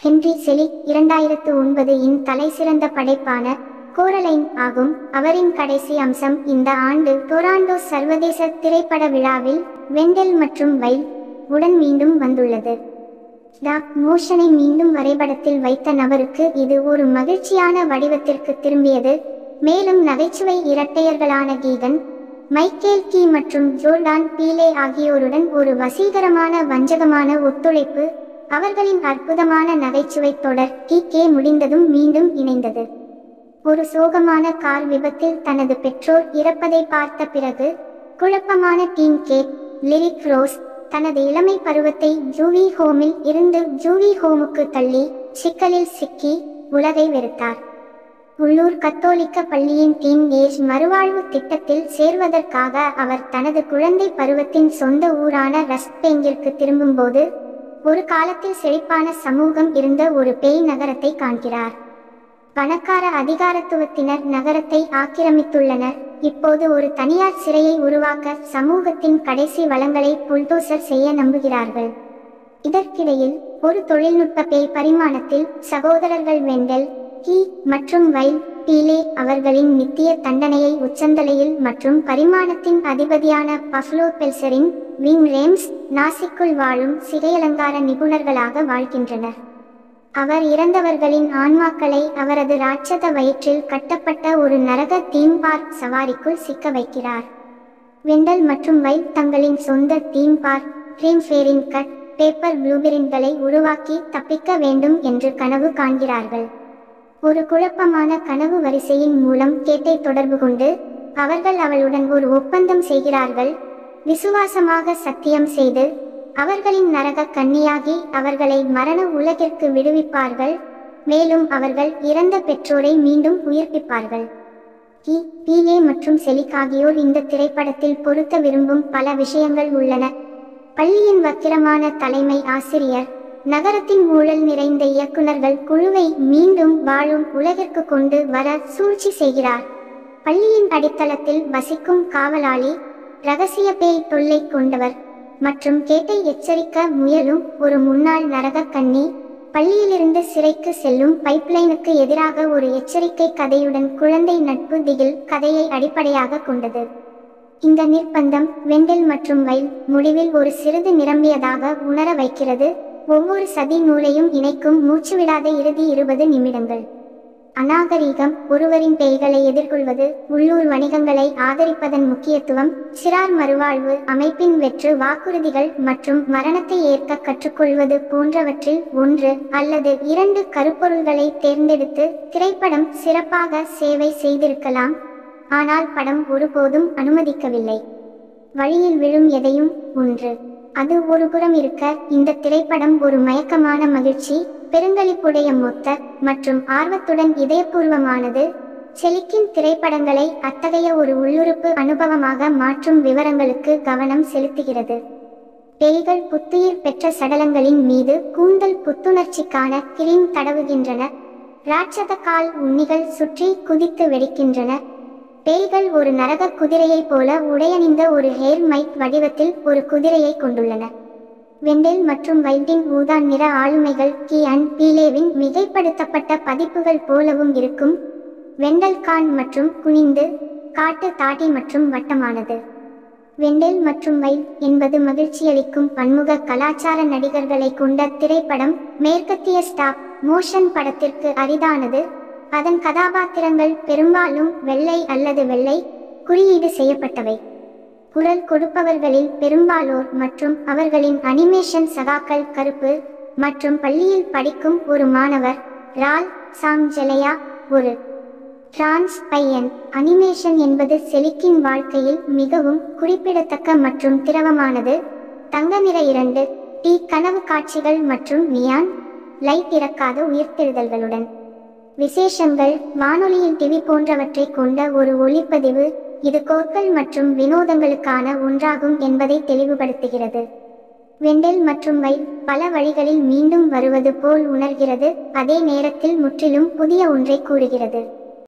Henry செலிக் இரண்டாயிரத்து ஒன்பது இன் தலைசிறந்த படைப்பான கோரலைன் ஆகும் அவரின் கடைசி அம்சம் இந்த ஆண்டு டொராண்டோ சர்வதேச திரைப்பட விழாவில் வெண்டல் மற்றும் வைல் உடன் மீண்டும் வந்துள்ளது டாக் மோஷனை மீண்டும் வரைபடத்தில் வைத்த நபருக்கு இது ஒரு மகிழ்ச்சியான வடிவத்திற்கு திரும்பியது மேலும் நகைச்சுவை இரட்டையர்களான கீகன் மைக்கேல் கீ மற்றும் ஜோர்டான் பீலே ஆகியோருடன் ஒரு வசீகரமான வஞ்சகமான ஒத்துழைப்பு அவர்களின் அற்புதமான நகைச்சுவை தொடர் டி கே முடிந்ததும் மீண்டும் இணைந்தது ஒரு சோகமான கார் விபத்தில் தனது பெற்றோர் இறப்பதை பார்த்த பிறகு குழப்பமான டீன் கேட் லிரிக் ரோஸ் தனது இளமை பருவத்தை ஜூவி ஹோமில் இருந்து ஜூவி ஹோமுக்கு தள்ளி சிக்கலில் சிக்கி உலகை வெறுத்தார் உள்ளூர் கத்தோலிக்க பள்ளியின் டீன் ஏஜ் மறுவாழ்வு திட்டத்தில் சேர்வதற்காக அவர் தனது குழந்தை பருவத்தின் சொந்த ஊரான ரஸ்பேங்கிற்கு திரும்பும்போது ஒரு காலத்தில் செழிப்பான சமூகம் இருந்த ஒரு பேய் நகரத்தை காண்கிறார் பணக்கார அதிகாரத்துவத்தினர் நகரத்தை ஆக்கிரமித்துள்ளனர் இப்போது ஒரு தனியார் சிறையை உருவாக்க சமூகத்தின் கடைசி வளங்களை புல்டோசர் செய்ய நம்புகிறார்கள் இதற்கிடையில் ஒரு தொழில்நுட்ப பேய் பரிமாணத்தில் சகோதரர்கள் வெண்டல் கீ மற்றும் வைல் பீலே அவர்களின் நித்திய தண்டனையை உச்சந்தலையில் மற்றும் பரிமாணத்தின் அதிபதியான பஃப்லோ பெல்சரின் விங் ரேம்ஸ் நாசிக்குள் வாழும் சிகையலங்கார நிபுணர்களாக வாழ்கின்றனர் அவர் இறந்தவர்களின் ஆன்மாக்களை அவரது ராட்சத வயிற்றில் கட்டப்பட்ட ஒரு நரக தீம் பார்க் சவாரிக்குள் சிக்க வைக்கிறார் வெண்டல் மற்றும் வைல் தங்களின் சொந்த தீம் பார்க் ட்ரீம் ஃபேரின் கட் பேப்பர் ப்ளூபெரின்களை உருவாக்கி தப்பிக்க வேண்டும் என்று கனவு காண்கிறார்கள் ஒரு குழப்பமான கனவு வரிசையின் மூலம் கேட்டை தொடர்பு கொண்டு அவர்கள் அவளுடன் ஒரு ஒப்பந்தம் செய்கிறார்கள் விசுவாசமாக சத்தியம் செய்து அவர்களின் நரக கன்னியாகி அவர்களை மரண உலகிற்கு விடுவிப்பார்கள் மேலும் அவர்கள் இறந்த பெற்றோரை மீண்டும் உயிர்ப்பிப்பார்கள் கி பீலே மற்றும் செலிக் ஆகியோர் இந்த திரைப்படத்தில் பொருத்த விரும்பும் பல விஷயங்கள் உள்ளன பள்ளியின் வக்கிரமான தலைமை ஆசிரியர் நகரத்தின் ஊழல் நிறைந்த இயக்குனர்கள் குழுவை மீண்டும் வாழும் உலகிற்கு கொண்டு வர சூழ்ச்சி செய்கிறார் பள்ளியின் அடித்தளத்தில் வசிக்கும் காவலாளி ரகசிய பேய் தொல்லை கொண்டவர் மற்றும் கேட்டை எச்சரிக்க முயலும் ஒரு முன்னாள் நரக கன்னி பள்ளியிலிருந்து சிறைக்கு செல்லும் பைப்லைனுக்கு எதிராக ஒரு எச்சரிக்கை கதையுடன் குழந்தை நட்பு திகில் கதையை அடிப்படையாக கொண்டது இந்த நிர்பந்தம் வெண்டல் மற்றும் வைல் முடிவில் ஒரு சிறிது நிரம்பியதாக உணர வைக்கிறது ஒவ்வொரு சதி நூலையும் இணைக்கும் மூச்சுவிடாத இறுதி இருபது நிமிடங்கள் அநாகரீகம் ஒருவரின் பேய்களை எதிர்கொள்வது உள்ளூர் வணிகங்களை ஆதரிப்பதன் முக்கியத்துவம் சிறார் மறுவாழ்வு அமைப்பின் வெற்று வாக்குறுதிகள் மற்றும் மரணத்தை ஏற்க கற்றுக்கொள்வது போன்றவற்றில் ஒன்று அல்லது இரண்டு கருப்பொருள்களை தேர்ந்தெடுத்து திரைப்படம் சிறப்பாக சேவை செய்திருக்கலாம் ஆனால் படம் ஒருபோதும் அனுமதிக்கவில்லை வழியில் விழும் எதையும் ஒன்று அது ஒரு புறம் இருக்க இந்த திரைப்படம் ஒரு மயக்கமான மகிழ்ச்சி பெருங்களிப்புடைய மொத்த மற்றும் ஆர்வத்துடன் இதயபூர்வமானது செலிக்கின் திரைப்படங்களை அத்தகைய ஒரு உள்ளுறுப்பு அனுபவமாக மாற்றும் விவரங்களுக்கு கவனம் செலுத்துகிறது பேய்கள் புத்துயிர் பெற்ற சடலங்களின் மீது கூந்தல் புத்துணர்ச்சிக்கான கிரீம் தடவுகின்றன ராட்சத கால் உண்ணிகள் சுற்றி குதித்து வெடிக்கின்றன பேய்கள் ஒரு நரக குதிரையைப் போல உடையணிந்த ஒரு ஹேர் மைக் வடிவத்தில் ஒரு குதிரையை கொண்டுள்ளன வெண்டெல் மற்றும் வைல்டின் ஊதா நிற ஆளுமைகள் கி அண்ட் பீலேவின் மிகைப்படுத்தப்பட்ட பதிப்புகள் போலவும் இருக்கும் வெண்டல் கான் மற்றும் குனிந்து காட்டு தாடி மற்றும் வட்டமானது வெண்டெல் மற்றும் வைல் என்பது மகிழ்ச்சியளிக்கும் பன்முக கலாச்சார நடிகர்களை கொண்ட திரைப்படம் மேற்கத்திய ஸ்டாப் மோஷன் படத்திற்கு அரிதானது அதன் கதாபாத்திரங்கள் பெரும்பாலும் வெள்ளை அல்லது வெள்ளை குறியீடு செய்யப்பட்டவை குரல் கொடுப்பவர்களில் பெரும்பாலோர் மற்றும் அவர்களின் அனிமேஷன் சகாக்கள் கருப்பு மற்றும் பள்ளியில் படிக்கும் ஒரு மாணவர் ரால் சாங் ஜெலையா ஒரு டிரான்ஸ் பையன் அனிமேஷன் என்பது செலிக்கின் வாழ்க்கையில் மிகவும் குறிப்பிடத்தக்க மற்றும் திரவமானது தங்க நிற இரண்டு டி கனவு காட்சிகள் மற்றும் நியான் லைட் இறக்காத உயிர்த்தெழுதல்களுடன் விசேஷங்கள் வானொலியில் டிவி போன்றவற்றை கொண்ட ஒரு ஒளிப்பதிவு இது கோர்கள் மற்றும் வினோதங்களுக்கான ஒன்றாகும் என்பதை தெளிவுபடுத்துகிறது வெண்டெல் மற்றும் வைல் பல வழிகளில் மீண்டும் வருவது போல் உணர்கிறது அதே நேரத்தில் முற்றிலும் புதிய ஒன்றை கூறுகிறது